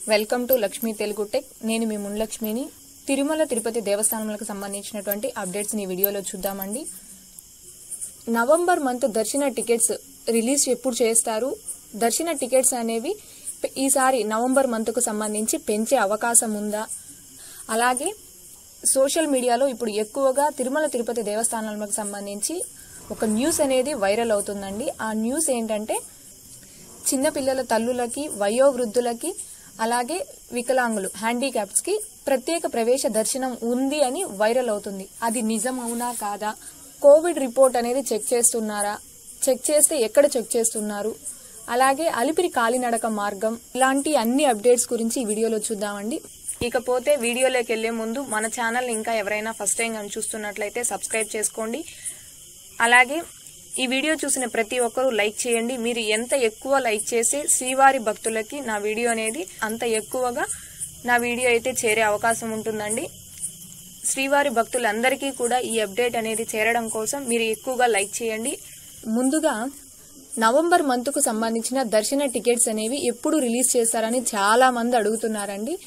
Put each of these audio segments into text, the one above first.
welcome to Lakshmi Telugu tech నేను మీ మున్లక్ష్మిని తిరుమల తిరుపతి దేవస్థానములకు సంబంధించినటువంటి అప్డేట్స్ ఈ వీడియోలో చూద్దామండి నవంబర్ మంత్ దర్శన టికెట్స్ రిలీజ్ ఎప్పుడు చేస్తారు దర్శన టికెట్స్ అనేవి పె- ఈసారి నవంబర్ మంత్కు సంబంధించి పెంచే అవకాశం ఉందా అలాగే సోషల్ మీడియాలో ఇప్పుడు ఎక్కువగా తిరుమల తిరుపతి దేవస్థానాలకు సంబంధించి ఒక న్యూస్ అనేది వైరల్ అవుతుందండి ఆ న్యూస్ ఏంటంటే చిన్నపిల్లల తల్లులకి వయోవృద్ధులకి అలాగే వికలాంగులు హ్యాండిక్యాప్స్ కి ప్రత్యేక ప్రవేశ దర్శనం ఉంది అని వైరల్ అవుతుంది అది నిజం అవునా కాదా కోవిడ్ రిపోర్ట్ అనేది చెక్ చేస్తున్నారా చెక్ చేస్తే ఎక్కడ చెక్ చేస్తున్నారు అలాగే అలిపిరి కాలినడక మార్గం ఇలాంటి అన్ని అప్డేట్స్ గురించి ఈ వీడియోలో చూద్దామండి ఇకపోతే వీడియోలోకి వెళ్లే ముందు మన ఛానల్ ఇంకా ఎవరైనా ఫస్ట్ టైం కానీ చూస్తున్నట్లయితే సబ్స్క్రైబ్ చేసుకోండి అలాగే ఈ వీడియో చూసిన ప్రతి ఒక్కరూ లైక్ చేయండి మీరు ఎంత ఎక్కువ లైక్ చేస్తే శ్రీవారి భక్తులకి నా వీడియో అనేది అంత ఎక్కువగా నా వీడియో అయితే చేరే అవకాశం ఉంటుందండి శ్రీవారి భక్తులందరికీ కూడా ఈ అప్డేట్ అనేది చేరడం కోసం మీరు ఎక్కువగా లైక్ చేయండి ముందుగా నవంబర్ మంత్కు సంబంధించిన దర్శన టికెట్స్ అనేవి ఎప్పుడు రిలీజ్ చేస్తారని చాలా మంది అడుగుతున్నారండి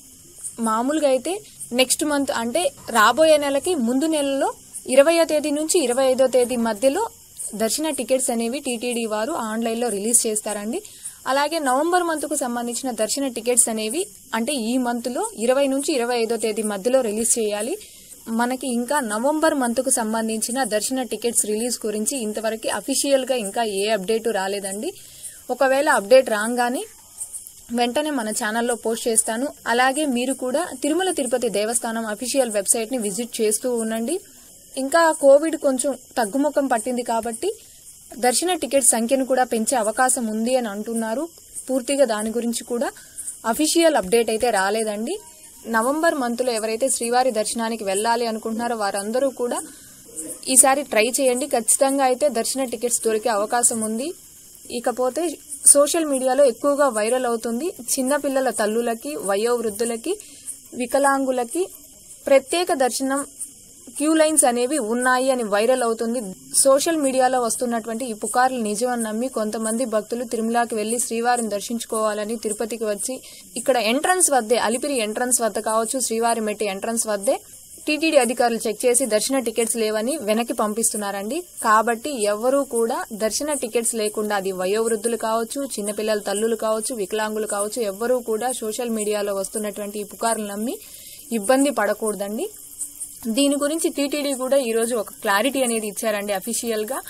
మామూలుగా అయితే నెక్స్ట్ మంత్ అంటే రాబోయే నెలకి ముందు నెలలో ఇరవయో తేదీ నుంచి ఇరవై ఐదో తేదీ మధ్యలో దర్శన టికెట్స్ అనేవి టీటీడీ వారు ఆన్లైన్లో రిలీజ్ చేస్తారండి అలాగే నవంబర్ మంత్కు సంబంధించిన దర్శన టికెట్స్ అనేవి అంటే ఈ మంత్లో ఇరవై నుంచి ఇరవై ఐదో తేదీ మధ్యలో రిలీజ్ చేయాలి మనకి ఇంకా నవంబర్ మంత్కు సంబంధించిన దర్శన టికెట్స్ రిలీజ్ గురించి ఇంతవరకు అఫీషియల్ గా ఇంకా ఏ అప్డేట్ రాలేదండి ఒకవేళ అప్డేట్ రాగానే వెంటనే మన ఛానల్లో పోస్ట్ చేస్తాను అలాగే మీరు కూడా తిరుమల తిరుపతి దేవస్థానం అఫీషియల్ వెబ్సైట్ ని విజిట్ చేస్తూ ఉండండి ఇంకా కోవిడ్ కొంచెం తగ్గుముఖం పట్టింది కాబట్టి దర్శన టికెట్ సంఖ్యను కూడా పెంచే అవకాశం ఉంది అని అంటున్నారు పూర్తిగా దాని గురించి కూడా అఫీషియల్ అప్డేట్ అయితే రాలేదండి నవంబర్ మంత్లో ఎవరైతే శ్రీవారి దర్శనానికి వెళ్ళాలి అనుకుంటున్నారో వారందరూ కూడా ఈసారి ట్రై చేయండి ఖచ్చితంగా అయితే దర్శన టికెట్స్ దొరికే అవకాశం ఉంది ఇకపోతే సోషల్ మీడియాలో ఎక్కువగా వైరల్ అవుతుంది చిన్నపిల్లల తల్లులకి వయోవృద్ధులకి వికలాంగులకి ప్రత్యేక దర్శనం క్యూ లైన్స్ అనేవి ఉన్నాయి అని వైరల్ అవుతుంది సోషల్ మీడియాలో వస్తున్నటువంటి ఈ పుకార్లు నిజమని నమ్మి కొంతమంది భక్తులు తిరుమలకి వెళ్లి శ్రీవారిని దర్శించుకోవాలని తిరుపతికి వచ్చి ఇక్కడ ఎంట్రన్స్ వద్దే అలిపిరి ఎంట్రన్స్ వద్ద కావచ్చు శ్రీవారి మెట్టి ఎంట్రన్స్ వద్దే టీటీడీ అధికారులు చెక్ చేసి దర్శన టికెట్స్ లేవని వెనక్కి పంపిస్తున్నారండి కాబట్టి ఎవరూ కూడా దర్శన టికెట్స్ లేకుండా అది వయోవృద్ధులు కావచ్చు చిన్నపిల్లల తల్లులు కావచ్చు వికలాంగులు కావచ్చు ఎవ్వరూ కూడా సోషల్ మీడియాలో వస్తున్నటువంటి ఈ పుకార్లు నమ్మి ఇబ్బంది పడకూడదండి దీని గురించి టీటీడీ కూడా ఈ రోజు ఒక క్లారిటీ అనేది ఇచ్చారండి అఫీషియల్ గా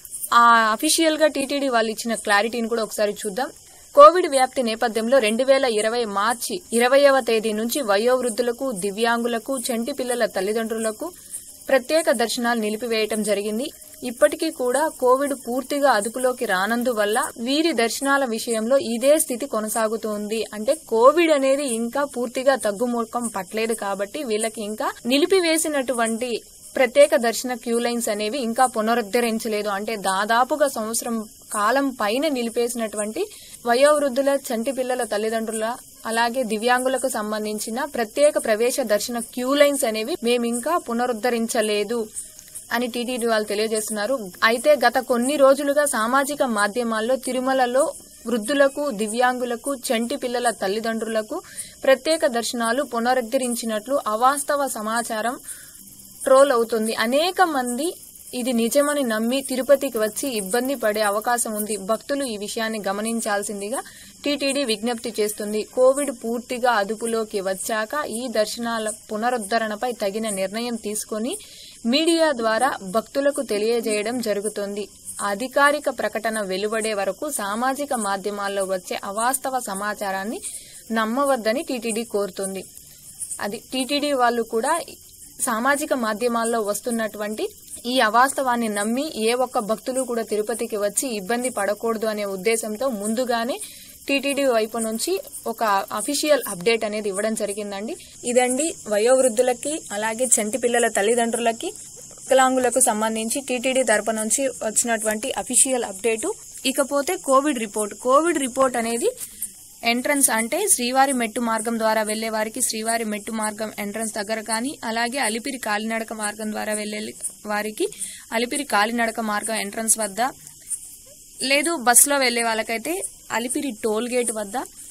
ఆ అఫీషియల్ గా టీటీడీ వాళ్ళు ఇచ్చిన క్లారిటీని కూడా ఒకసారి చూద్దాం కోవిడ్ వ్యాప్తి నేపథ్యంలో రెండు వేల ఇరవై మార్చి ఇరవయవ తేదీ నుంచి వయోవృద్ధులకు దివ్యాంగులకు చంటి పిల్లల తల్లిదండ్రులకు ప్రత్యేక దర్శనాలు నిలిపివేయటం జరిగింది ఇప్పటికీ కూడా కోవిడ్ పూర్తిగా అదుపులోకి రానందువల్ల వీరి దర్శనాల విషయంలో ఇదే స్థితి కొనసాగుతోంది అంటే కోవిడ్ అనేది ఇంకా పూర్తిగా తగ్గుముఖం పట్టలేదు కాబట్టి వీళ్ళకి ఇంకా నిలిపివేసినటువంటి ప్రత్యేక దర్శన క్యూ లైన్స్ అనేవి ఇంకా పునరుద్ధరించలేదు అంటే దాదాపుగా సంవత్సరం కాలం పైన నిలిపేసినటువంటి వయోవృద్ధుల చంటి పిల్లల తల్లిదండ్రుల అలాగే దివ్యాంగులకు సంబంధించిన ప్రత్యేక ప్రవేశ దర్శన క్యూ లైన్స్ అనేవి మేమింకా పునరుద్ధరించలేదు అని టీటీడీ వాళ్ళు తెలియజేస్తున్నారు అయితే గత కొన్ని రోజులుగా సామాజిక మాధ్యమాల్లో తిరుమలలో వృద్ధులకు దివ్యాంగులకు చంటి పిల్లల తల్లిదండ్రులకు ప్రత్యేక దర్శనాలు పునరుద్ధరించినట్లు అవాస్తవ సమాచారం ట్రోల్ అవుతుంది అనేక మంది ఇది నిజమని నమ్మి తిరుపతికి వచ్చి ఇబ్బంది పడే అవకాశం ఉంది భక్తులు ఈ విషయాన్ని గమనించాల్సిందిగా టీటీడీ విజ్ఞప్తి చేస్తుంది కోవిడ్ పూర్తిగా అదుపులోకి వచ్చాక ఈ దర్శనాల పునరుద్ధరణపై తగిన నిర్ణయం తీసుకొని మీడియా ద్వారా భక్తులకు తెలియజేయడం జరుగుతుంది అధికారిక ప్రకటన వెలువడే వరకు సామాజిక మాధ్యమాల్లో వచ్చే అవాస్తవ సమాచారాన్ని నమ్మవద్దని టీటీడీ కోరుతుంది అది టీటీడీ వాళ్ళు కూడా సామాజిక మాధ్యమాల్లో వస్తున్నటువంటి ఈ అవాస్తవాన్ని నమ్మి ఏ ఒక్క భక్తులు కూడా తిరుపతికి వచ్చి ఇబ్బంది పడకూడదు అనే ఉద్దేశంతో ముందుగానే టీటీడీ వైపు నుంచి ఒక అఫీషియల్ అప్డేట్ అనేది ఇవ్వడం జరిగిందండి ఇదండి వయోవృద్ధులకి అలాగే చంటి పిల్లల తల్లిదండ్రులకి వికలాంగులకు సంబంధించి టీటీడీ తరపు నుంచి వచ్చినటువంటి అఫీషియల్ అప్డేటు ఇకపోతే కోవిడ్ రిపోర్ట్ కోవిడ్ రిపోర్ట్ అనేది ఎంట్రన్స్ అంటే శ్రీవారి మెట్టు మార్గం ద్వారా వెళ్లే వారికి శ్రీవారి మెట్టు మార్గం ఎంట్రన్స్ దగ్గర కానీ అలాగే అలిపిరి కాలినడక మార్గం ద్వారా వెళ్లే వారికి అలిపిరి కాలినడక మార్గం ఎంట్రన్స్ వద్ద లేదు బస్సులో వెళ్లే వాళ్ళకైతే అలిపిరి టోల్ గేట్ వద్ద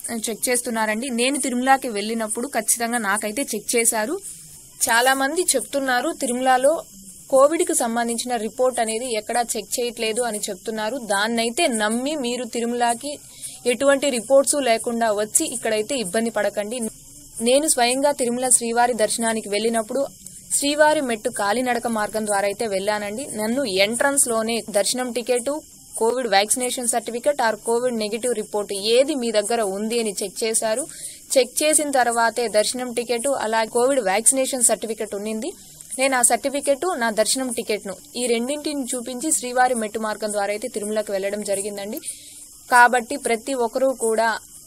చెక్ చేస్తున్నారండి నేను తిరుమలకి వెళ్ళినప్పుడు ఖచ్చితంగా నాకైతే చెక్ చేశారు చాలా మంది చెప్తున్నారు తిరుమలలో కోవిడ్ కి సంబంధించిన రిపోర్ట్ అనేది ఎక్కడా చెక్ చేయట్లేదు అని చెప్తున్నారు దాన్నైతే నమ్మి మీరు తిరుమలకి ఎటువంటి రిపోర్ట్స్ లేకుండా వచ్చి ఇక్కడైతే ఇబ్బంది పడకండి నేను స్వయంగా తిరుమల శ్రీవారి దర్శనానికి వెళ్ళినప్పుడు శ్రీవారి మెట్టు కాలినడక మార్గం ద్వారా అయితే వెళ్ళానండి నన్ను ఎంట్రన్స్ లోనే దర్శనం ticket Covid vaccination certificate or Covid negative report ఏది మీ దగ్గర ఉంది అని చెక్ చేశారు చెక్ చేసిన తర్వాతే దర్శనం టికెట్ అలా కోవిడ్ వ్యాక్సినేషన్ సర్టిఫికెట్ ఉన్నింది నేను ఆ సర్టిఫికెట్ నా దర్శనం టికెట్ ను ఈ రెండింటిని చూపించి శ్రీవారి మెట్టు మార్గం ద్వారా అయితే తిరుమలకు వెళ్లడం జరిగిందండి కాబట్టి ప్రతి ఒక్కరూ కూడా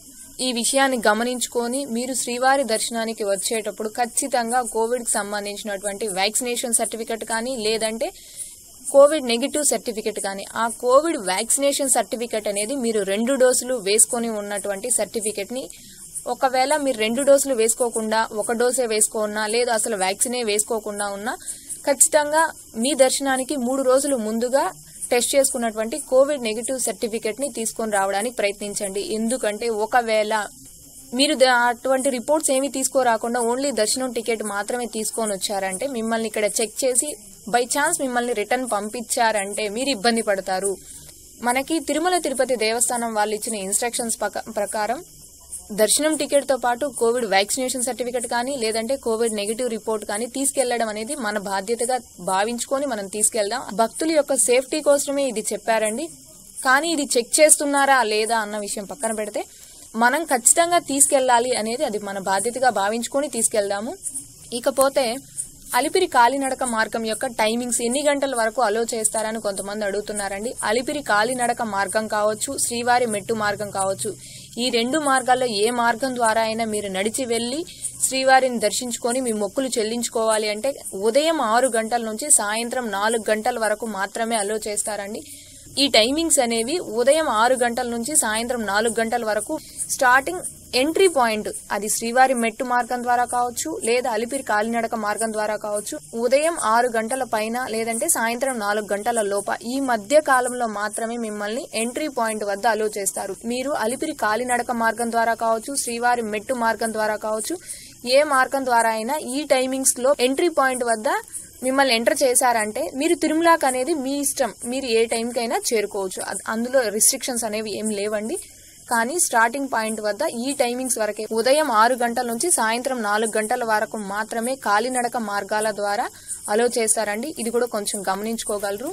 ఈ విషయాన్ని గమనించుకొని మీరు శ్రీవారి దర్శనానికి వచ్చేటప్పుడు ఖచ్చితంగా కోవిడ్ కి సంబంధించినటువంటి వ్యాక్సినేషన్ సర్టిఫికెట్ కానీ లేదంటే కోవిడ్ నెగిటివ్ సర్టిఫికెట్ కానీ ఆ కోవిడ్ వ్యాక్సినేషన్ సర్టిఫికెట్ అనేది మీరు రెండు డోసులు వేసుకొని ఉన్నటువంటి సర్టిఫికెట్ ని ఒకవేళ మీరు రెండు డోసులు వేసుకోకుండా ఒక డోసే వేసుకున్నా లేదా అసలు వ్యాక్సినే వేసుకోకుండా ఉన్నా ఖచ్చితంగా మీ దర్శనానికి మూడు రోజులు ముందుగా టెస్ట్ చేసుకున్నటువంటి కోవిడ్ నెగిటివ్ సర్టిఫికెట్ ని తీసుకొని రావడానికి ప్రయత్నించండి ఎందుకంటే ఒకవేళ మీరు ద- అటువంటి రిపోర్ట్స్ ఏమీ తీసుకోరాకుండా ఓన్లీ దర్శనం టికెట్ మాత్రమే తీసుకొని వచ్చారంటే మిమ్మల్ని ఇక్కడ చెక్ చేసి బై ఛాన్స్ మిమ్మల్ని రిటర్న్ పంపించారంటే మీరు ఇబ్బంది పడతారు మనకి తిరుమల తిరుపతి దేవస్థానం వాళ్ళు ఇచ్చిన ఇన్స్ట్రక్షన్స్ పక- ప్రకారం దర్శనం టికెట్ తో పాటు కోవిడ్ వ్యాక్సినేషన్ సర్టిఫికెట్ కానీ లేదంటే కోవిడ్ నెగిటివ్ రిపోర్ట్ కానీ తీసుకెళ్లడం అనేది మన బాధ్యతగా భావించుకొని మనం తీసుకెళ్దాం భక్తుల యొక్క సేఫ్టీ కోసమే ఇది చెప్పారండి కానీ ఇది చెక్ చేస్తున్నారా లేదా అన్న విషయం పక్కన పెడితే మనం ఖచ్చితంగా తీసుకెళ్లాలి అనేది అది మన బాధ్యతగా భావించుకొని తీసుకెళ్దాము ఇకపోతే అలిపిరి కాలినడక మార్గం యొక్క టైమింగ్స్ ఎన్ని గంటల వరకు అలో చేస్తారని కొంతమంది అడుగుతున్నారండి అలిపిరి కాలినడక మార్గం కావచ్చు శ్రీవారి మెట్టు మార్గం కావచ్చు ఈ రెండు మార్గాల్లో ఏ మార్గం ద్వారా అయినా మీరు నడిచి వెళ్లి శ్రీవారిని దర్శించుకొని మీ మొక్కులు చెల్లించుకోవాలి అంటే ఉదయం ఆరు గంటల నుంచి సాయంత్రం నాలుగు గంటల వరకు మాత్రమే అలో చేస్తారండి ఈ టైమింగ్స్ అనేవి ఉదయం ఆరు గంటల నుంచి సాయంత్రం నాలుగు గంటల వరకు స్టార్టింగ్ ఎంట్రీ పాయింట్ అది శ్రీవారి మెట్టు మార్గం ద్వారా కావచ్చు లేదా అలిపిరి కాలినడక మార్గం ద్వారా కావచ్చు ఉదయం ఆరు గంటల పైన లేదంటే సాయంత్రం నాలుగు గంటల లోప ఈ మధ్య కాలంలో మాత్రమే మిమ్మల్ని ఎంట్రీ పాయింట్ వద్ద అలో చేస్తారు మీరు అలిపిరి కాలినడక మార్గం ద్వారా కావచ్చు శ్రీవారి మెట్టు మార్గం ద్వారా కావచ్చు ఏ మార్గం ద్వారా అయినా ఈ టైమింగ్స్ లో ఎంట్రీ పాయింట్ వద్ద మిమ్మల్ని ఎంటర్ చేశారంటే మీరు తిరుమలకి అనేది మీ ఇష్టం మీరు ఏ టైంకైనా చేరుకోవచ్చు అద్- అందులో రిస్ట్రిక్షన్స్ అనేవి ఏం లేవండి కానీ స్టార్టింగ్ పాయింట్ వద్ద ఈ టైమింగ్స్ వరకే ఉదయం ఆరు గంటల నుంచి సాయంత్రం నాలుగు గంటల వరకు మాత్రమే కాలినడక మార్గాల ద్వారా అలో చేస్తారండి ఇది కూడా కొంచెం గమనించుకోగలరు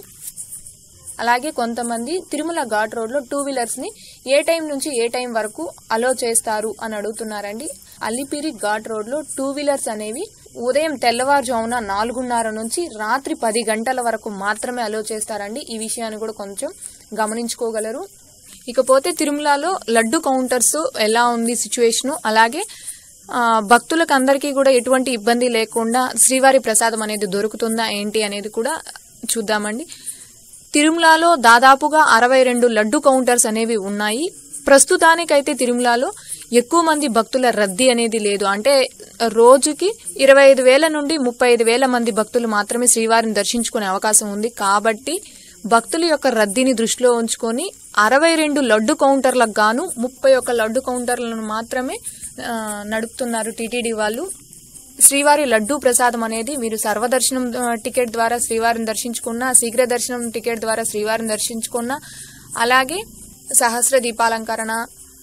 అలాగే కొంతమంది తిరుమల ఘాట్ రోడ్ లో టూ వీలర్స్ ని ఏ టైం నుంచి ఏ టైం వరకు అలో చేస్తారు అని అడుగుతున్నారండి అల్లిపిరి ఘాట్ రోడ్ లో టూ వీలర్స్ అనేవి ఉదయం తెల్లవారుజామున నాలుగున్నర నుంచి రాత్రి పది గంటల వరకు మాత్రమే అలో చేస్తారండి ఈ విషయాన్ని కూడా కొంచెం గమనించుకోగలరు ఇకపోతే తిరుమలలో లడ్డు కౌంటర్స్ ఎలా ఉంది సిచ్యువేషన్ అలాగే ఆ, భక్తులకు అందరికీ కూడా ఎటువంటి ఇబ్బంది లేకుండా శ్రీవారి ప్రసాదం అనేది దొరుకుతుందా ఏంటి అనేది కూడా చూద్దామండి తిరుమలలో దాదాపుగా అరవై రెండు లడ్డు కౌంటర్స్ అనేవి ఉన్నాయి ప్రస్తుతానికైతే తిరుమలలో ఎక్కువ మంది భక్తుల రద్దీ అనేది లేదు అంటే రోజుకి ఇరవై ఐదు వేల నుండి ముప్పై ఐదు వేల మంది భక్తులు మాత్రమే శ్రీవారిని దర్శించుకునే అవకాశం ఉంది కాబట్టి భక్తుల యొక్క రద్దీని దృష్టిలో ఉంచుకొని అరవై రెండు లడ్డు కౌంటర్లకు గాను ముప్పై ఒక్క లడ్డు కౌంటర్లను మాత్రమే ఆ, నడుపుతున్నారు టీటీడీ వాళ్ళు శ్రీవారి లడ్డూ ప్రసాదం అనేది మీరు సర్వదర్శనం ఆ, టికెట్ ద్వారా శ్రీవారిని దర్శించుకున్నా శీఘ్ర దర్శనం టికెట్ ద్వారా శ్రీవారిని దర్శించుకున్నా అలాగే సహస్ర దీపాలంకరణ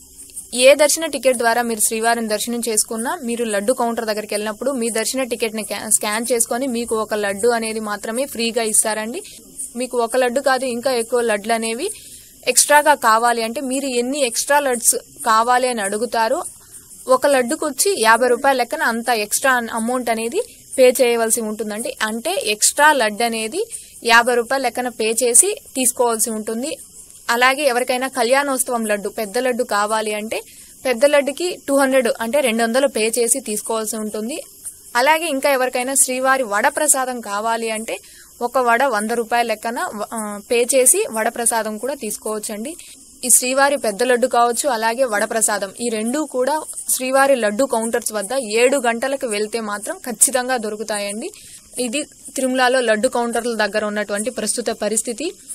ఏ దర్శన టికెట్ ద్వారా మీరు శ్రీవారిని దర్శనం చేసుకున్నా మీరు లడ్డు కౌంటర్ దగ్గరికి వెళ్ళినప్పుడు మీ దర్శన టికెట్ ని క్యా- స్కాన్ చేసుకొని మీకు ఒక లడ్డు అనేది మాత్రమే ఫ్రీగా ఇస్తారండి మీకు ఒక లడ్డు కాదు ఇంకా ఎక్కువ లడ్లు అనేవి ఎక్స్ట్రాగా కావాలి అంటే మీరు ఎన్ని ఎక్స్ట్రా లడ్స్ కావాలి అని అడుగుతారో ఒక లడ్డుకు వచ్చి యాభై రూపాయల లెక్కన అంత ఎక్స్ట్రా అమౌంట్ అనేది పే చేయవలసి ఉంటుందండి అంటే ఎక్స్ట్రా లడ్డు అనేది యాభై రూపాయల లెక్కన పే చేసి తీసుకోవాల్సి ఉంటుంది అలాగే ఎవరికైనా కళ్యాణోత్సవం లడ్డు పెద్ద లడ్డు కావాలి అంటే పెద్ద లడ్డుకి టూ హండ్రెడ్ అంటే రెండు వందలు పే చేసి తీసుకోవాల్సి ఉంటుంది అలాగే ఇంకా ఎవరికైనా శ్రీవారి వడ ప్రసాదం కావాలి అంటే ఒక వడ వంద రూపాయల లెక్కన ఆ, పే చేసి వడ ప్రసాదం కూడా తీసుకోవచ్చండి ఈ శ్రీవారి పెద్ద లడ్డు కావచ్చు అలాగే వడ ప్రసాదం ఈ రెండు కూడా శ్రీవారి లడ్డు కౌంటర్స్ వద్ద ఏడు గంటలకు వెళ్తే మాత్రం ఖచ్చితంగా దొరుకుతాయండి ఇది తిరుమలలో లడ్డు కౌంటర్ల దగ్గర ఉన్నటువంటి ప్రస్తుత పరిస్థితి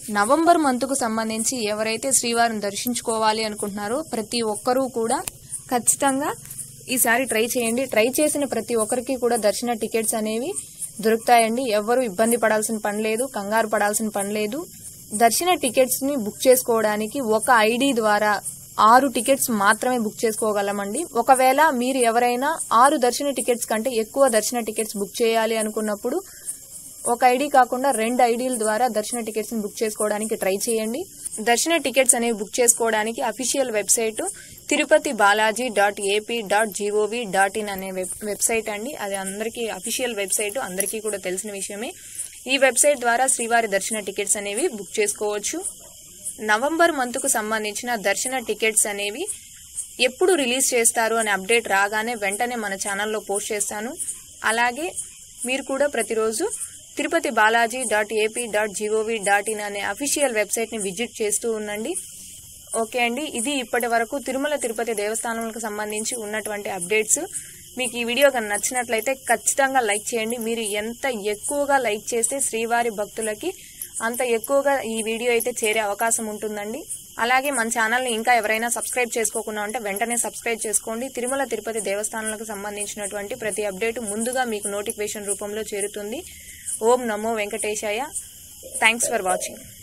నవంబర్ మంత్కు సంబంధించి ఎవరైతే శ్రీవారిని దర్శించుకోవాలి అనుకుంటున్నారో ప్రతి ఒక్కరూ కూడా ఖచ్చితంగా ఈసారి ట్రై చేయండి ట్రై చేసిన ప్రతి ఒక్కరికి కూడా దర్శన టికెట్స్ అనేవి దొరుకుతాయండి ఎవ్వరూ ఇబ్బంది పడాల్సిన పని లేదు కంగారు పడాల్సిన పని లేదు దర్శన టికెట్స్ ని బుక్ చేసుకోవడానికి ఒక ఐడి ద్వారా ఆరు టికెట్స్ మాత్రమే బుక్ చేసుకోగలమండి ఒకవేళ మీరు ఎవరైనా ఆరు దర్శన టికెట్స్ కంటే ఎక్కువ దర్శన టికెట్స్ బుక్ చేయాలి అనుకున్నప్పుడు ఒక ఐడి కాకుండా రెండు ఐడీల ద్వారా దర్శన టికెట్స్ ని బుక్ చేసుకోవడానికి ట్రై చేయండి దర్శన టికెట్స్ అనేవి బుక్ చేసుకోవడానికి official website Tirupati Balaji dot AP dot gov dot in అనే వెబ్ వెబ్సైట్ అండి అది అందరికీ అఫీషియల్ వెబ్సైట్ అందరికీ కూడా తెలిసిన విషయమే ఈ వెబ్సైట్ ద్వారా శ్రీవారి దర్శన టికెట్స్ అనేవి బుక్ చేసుకోవచ్చు నవంబర్ మంత్కు సంబంధించిన దర్శన టికెట్స్ అనేవి ఎప్పుడు రిలీజ్ చేస్తారు అనే అప్డేట్ రాగానే వెంటనే మన ఛానల్లో పోస్ట్ చేస్తాను అలాగే మీరు కూడా ప్రతిరోజు Tirupati Balaji dot AP dot gov dot in అనే అఫీషియల్ వెబ్సైట్ని విజిట్ చేస్తూ ఉండండి ఓకే అండి ఇది ఇప్పటి వరకు తిరుమల తిరుపతి దేవస్థానాలకు సంబంధించి ఉన్నటువంటి అప్డేట్స్ మీకు ఈ వీడియో కనుక నచ్చినట్లయితే ఖచ్చితంగా లైక్ చేయండి మీరు ఎంత ఎక్కువగా లైక్ చేస్తే శ్రీవారి భక్తులకి అంత ఎక్కువగా ఈ వీడియో అయితే చేరే అవకాశం ఉంటుందండి అలాగే మన ఛానల్ని ఇంకా ఎవరైనా సబ్స్క్రైబ్ చేసుకోకుండా ఉంటే వెంటనే సబ్స్క్రైబ్ చేసుకోండి తిరుమల తిరుపతి దేవస్థానాలకు సంబంధించినటువంటి ప్రతి అప్డేట్ ముందుగా మీకు నోటిఫికేషన్ రూపంలో చేరుతుంది ఓం నమో వెంకటేశాయ థ్యాంక్స్ ఫర్ వాచింగ్